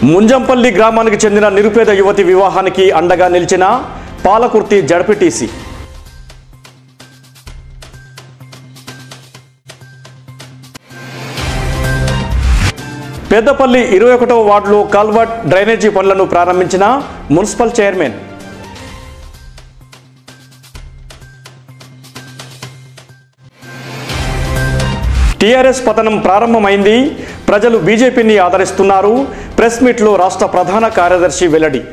ముంజంపల్లి గ్రామానికి చెందిన నిరుపేద యువతి వివాహానికి అండగా నిలిచిన పాలకుర్తి జడ్పీటీసీ పెద్దపల్లి ఇరవై ఒకటవ వార్డులో కల్వర్ట్ డ్రైనేజీ పనులను ప్రారంభించిన మున్సిపల్ చైర్మన్ టీఆర్ఎస్ పతనం ప్రారంభమైంది ప్రజలు బీజేపీని ఆదరిస్తున్నారు ప్రెస్ మీట్లో రాష్ట్ర ప్రధాన కార్యదర్శి వెల్లడి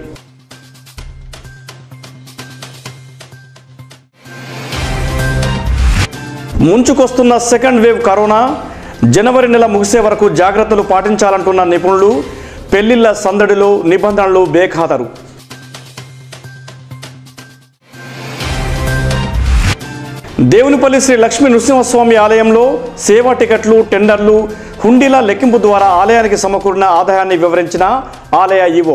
ముంచుకొస్తున్న సెకండ్ వేవ్ కరోనా జనవరి నెల ముగిసే వరకు జాగ్రత్తలు పాటించాలంటున్న నిపుణులు పెళ్లిళ్ల సందడిలో నిబంధనలు బేఖాతరు దేవునిపల్లి శ్రీ లక్ష్మీ నృసింహస్వామి ఆలయంలో సేవా టికెట్లు టెండర్లు హుండీల లెక్కింపు ద్వారా ఆలయానికి సమకూరిన ఆదాయాన్ని వివరించిన ఆలయ ఈవో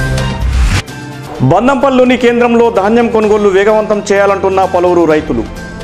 బందంపల్లిలోని కేంద్రంలో ధాన్యం కొనుగోలు వేగవంతం చేయాలంటున్న పలువురు రైతులు